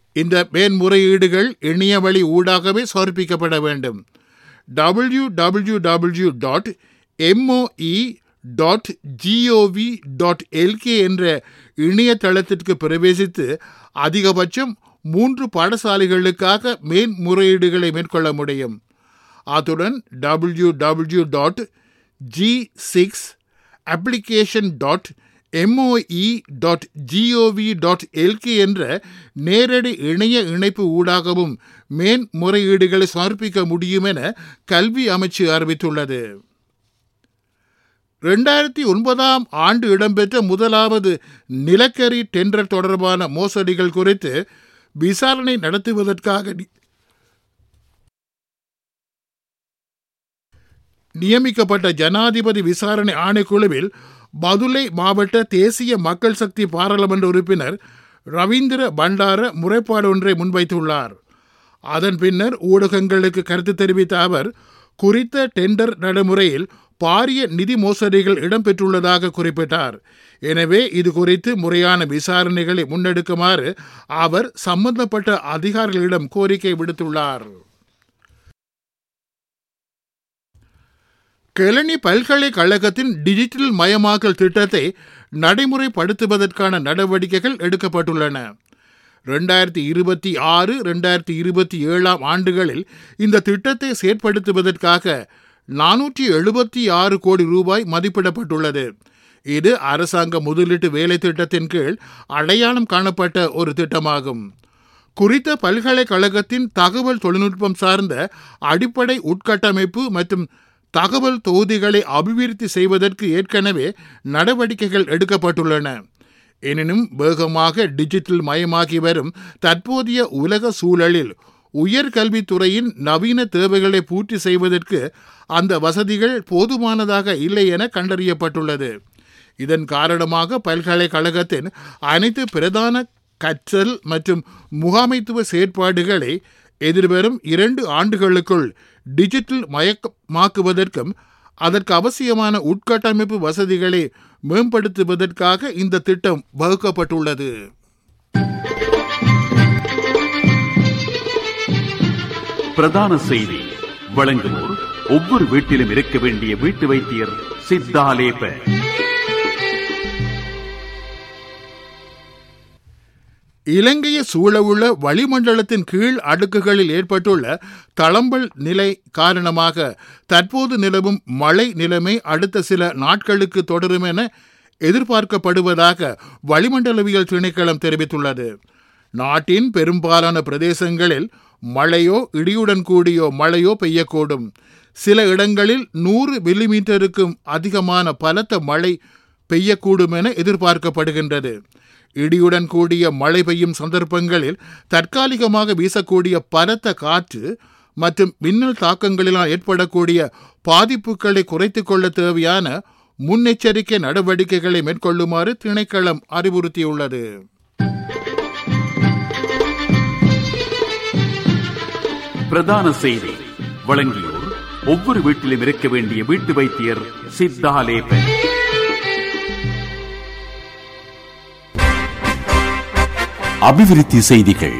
இந்த மேன்முறையீடுகள் இணைய வழி ஊடாகவே சமர்ப்பிக்கப்பட வேண்டும் W W W dot MOE dot GOV dot LK என்ற இணையதளத்திற்கு பிரவேசித்து அதிகபட்சம் மூன்று பாடசாலைகளுக்காக மேன்முறையீடுகளை மேற்கொள்ள முடியும் அத்துடன் W W dot G six application dot MOE dot GOV dot LK என்ற நேரடி இணைய இணைப்பு ஊடாகவும் மேன்முறையீடுகளை சமர்ப்பிக்க முடியும் என கல்வி அமைச்சு அறிவித்துள்ளது ரெண்டாயிரத்தி ஒன்பதாம் ஆண்டு இடம்பெற்ற முதலாவது நிலக்கரி டெண்டர் தொடர்பான மோசடிகள் குறித்து விசாரணை நடத்துவதற்காக நி- நியமிக்கப்பட்ட ஜனாதிபதி விசாரணை ஆணைக்குழுவில் பதுளை மாவட்ட தேசிய மக்கள் சக்தி பாராளுமன்ற உறுப்பினர் ரவீந்திர பண்டார முறைப்பாடு ஒன்றை முன்வைத்துள்ளார் அதன் பின்னர் ஊடகங்களுக்கு கருத்து தெரிவித்த அவர் குறித்த டெண்டர் நடைமுறையில் பாரிய நிதி மோசடிகள் இடம்பெற்றுள்ளதாக குறிப்பிட்டார் எனவே இது குறித்து முறையான விசாரணைகளை முன்னெடுக்குமாறு அவர் சம்பந்தப்பட்ட அதிகாரிகளிடம் கோரிக்கை விடுத்துள்ளார் கெலனி பல்கலைக்கழகத்தின் டிஜிட்டல் மயமாக்கல் திட்டத்தை நடைமுறைப்படுத்துவதற்கான நடவடிக்கைகள் எடுக்கப்பட்டுள்ளன ரெண்டாயிரத்தி இருபத்தி ஆறு ரெண்டாயிரத்தி இருபத்தி ஏழாம் ஆண்டுகளில் இந்த திட்டத்தை செயற்படுத்துவதற்காக நானூற்றி எழுபத்தி ஆறு கோடி ரூபாய் மதிப்பிடப்பட்டுள்ளது இது அரசாங்க முதலீட்டு வேலை திட்டத்தின் கீழ் அடையாளம் காணப்பட்ட ஒரு திட்டமாகும் குறித்த பல்கலைக்கழகத்தின் தகவல் தொழில்நுட்பம் சார்ந்த அடிப்படை உட்கட்டமைப்பு மற்றும் தகவல் தொகுதிகளை அபிவிருத்தி செய்வதற்கு ஏற்கனவே நடவடிக்கைகள் எடுக்கப்பட்டுள்ளன எனினும் வேகமாக டிஜிட்டல் மயமாகி வரும் தற்போதைய உலக சூழலில் உயர்கல்வித்துறையின் நவீன தேவைகளை பூர்த்தி செய்வதற்கு அந்த வசதிகள் போதுமானதாக இல்லை என கண்டறியப்பட்டுள்ளது இதன் காரணமாக பல்கலைக்கழகத்தின் அனைத்து பிரதான கற்றல் மற்றும் முகாமைத்துவ செயற்பாடுகளை எதிர்வரும் இரண்டு ஆண்டுகளுக்குள் டிஜிட்டல் மயக்கமாக்குவதற்கும் அதற்கு அவசியமான உட்கட்டமைப்பு வசதிகளை மேம்படுத்துவதற்காக இந்த திட்டம் வகுக்கப்பட்டுள்ளது பிரதான செய்தி வழங்குவோர் ஒவ்வொரு வீட்டிலும் இருக்க வேண்டிய வீட்டு வைத்தியர் சித்தாலேப இலங்கையை சூழவுள்ள வளிமண்டலத்தின் கீழ் அடுக்குகளில் ஏற்பட்டுள்ள தளம்பல் நிலை காரணமாக தற்போது நிலவும் மழை நிலைமை அடுத்த சில நாட்களுக்கு தொடரும் என எதிர்பார்க்கப்படுவதாக வளிமண்டலவியல் திணைக்களம் தெரிவித்துள்ளது நாட்டின் பெரும்பாலான பிரதேசங்களில் மழையோ இடியுடன் கூடியோ மழையோ பெய்யக்கூடும் சில இடங்களில் நூறு மில்லிமீட்டருக்கும் அதிகமான பலத்த மழை பெய்யக்கூடும் என எதிர்பார்க்கப்படுகின்றது இடியுடன் கூடிய மழை பெய்யும் சந்தர்ப்பங்களில் தற்காலிகமாக வீசக்கூடிய பலத்த காற்று மற்றும் மின்னல் தாக்கங்களினால் ஏற்படக்கூடிய பாதிப்புகளை குறைத்துக் கொள்ள தேவையான முன்னெச்சரிக்கை நடவடிக்கைகளை மேற்கொள்ளுமாறு திணைக்களம் அறிவுறுத்தியுள்ளது பிரதான செய்தி வழங்கியோர் ஒவ்வொரு வீட்டிலும் இருக்க வேண்டிய வீட்டு வைத்தியர் சித்தாலேப அபிவிருத்தி செய்திகள்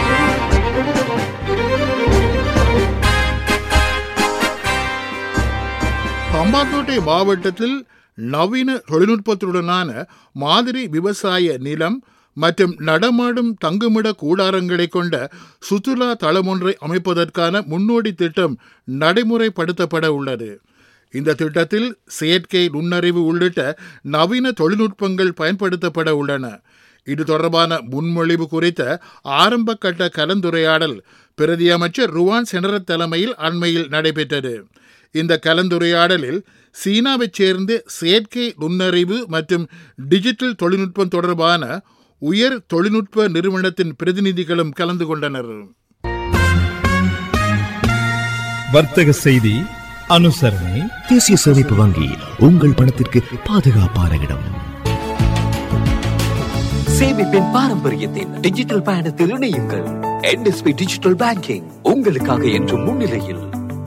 ஹம்பாந்தோட்டை மாவட்டத்தில் நவீன தொழில்நுட்பத்துடனான மாதிரி விவசாய நிலம் மற்றும் நடமாடும் தங்குமிட கூடாரங்களை கொண்ட சுற்றுலா தளம் ஒன்றை அமைப்பதற்கான முன்னோடி திட்டம் நடைமுறைப்படுத்தப்பட உள்ளது இந்த திட்டத்தில் செயற்கை நுண்ணறிவு உள்ளிட்ட நவீன தொழில்நுட்பங்கள் பயன்படுத்தப்பட உள்ளன இது தொடர்பான முன்மொழிவு குறித்த ஆரம்ப கட்ட கலந்துரையாடல் பிரதி அமைச்சர் ருவான் செனரத் தலைமையில் அண்மையில் நடைபெற்றது இந்த கலந்துரையாடலில் சீனாவைச் சேர்ந்த செயற்கை நுண்ணறிவு மற்றும் டிஜிட்டல் தொழில்நுட்பம் தொடர்பான உயர் தொழில்நுட்ப நிறுவனத்தின் பிரதிநிதிகளும் கலந்து கொண்டனர் வர்த்தக செய்தி அனுசரணை தேசிய சேமிப்பு வங்கி உங்கள் பணத்திற்கு பாதுகாப்பான இடம் சேமிப்பின் பாரம்பரியத்தின் டிஜிட்டல் பயணத்தில் இணையுங்கள் என்எஸ்பி டிஜிட்டல் பேங்கிங் உங்களுக்காக என்றும் முன்னிலையில்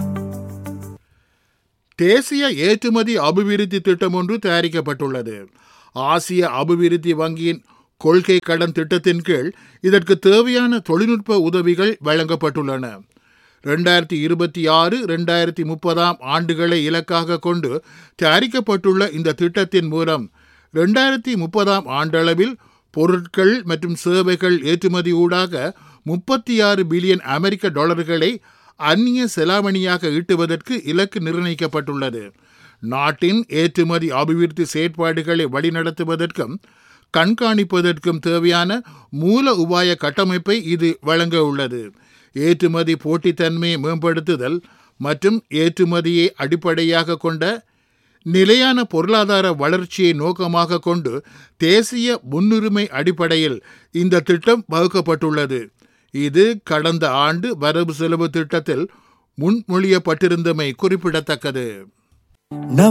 தேசிய ஏற்றுமதி அபிவிருத்தி திட்டம் ஒன்று தயாரிக்கப்பட்டுள்ளது ஆசிய அபிவிருத்தி வங்கியின் கொள்கை கடன் திட்டத்தின் கீழ் இதற்கு தேவையான தொழில்நுட்ப உதவிகள் வழங்கப்பட்டுள்ளன ரெண்டாயிரத்தி இருபத்தி ஆறு ரெண்டாயிரத்தி முப்பதாம் ஆண்டுகளை இலக்காக கொண்டு தயாரிக்கப்பட்டுள்ள இந்த திட்டத்தின் மூலம் ரெண்டாயிரத்தி முப்பதாம் ஆண்டளவில் பொருட்கள் மற்றும் சேவைகள் ஏற்றுமதி ஊடாக முப்பத்தி ஆறு பில்லியன் அமெரிக்க டாலர்களை அந்நிய செலாவணியாக ஈட்டுவதற்கு இலக்கு நிர்ணயிக்கப்பட்டுள்ளது நாட்டின் ஏற்றுமதி அபிவிருத்தி செயற்பாடுகளை வழிநடத்துவதற்கும் கண்காணிப்பதற்கும் தேவையான மூல உபாய கட்டமைப்பை இது வழங்க உள்ளது ஏற்றுமதி போட்டித்தன்மையை மேம்படுத்துதல் மற்றும் ஏற்றுமதியை அடிப்படையாக கொண்ட நிலையான பொருளாதார வளர்ச்சியை நோக்கமாக கொண்டு தேசிய முன்னுரிமை அடிப்படையில் இந்த திட்டம் வகுக்கப்பட்டுள்ளது இது கடந்த ஆண்டு வரவு செலவு திட்டத்தில் முன்மொழியப்பட்டிருந்தமை குறிப்பிடத்தக்கது நவ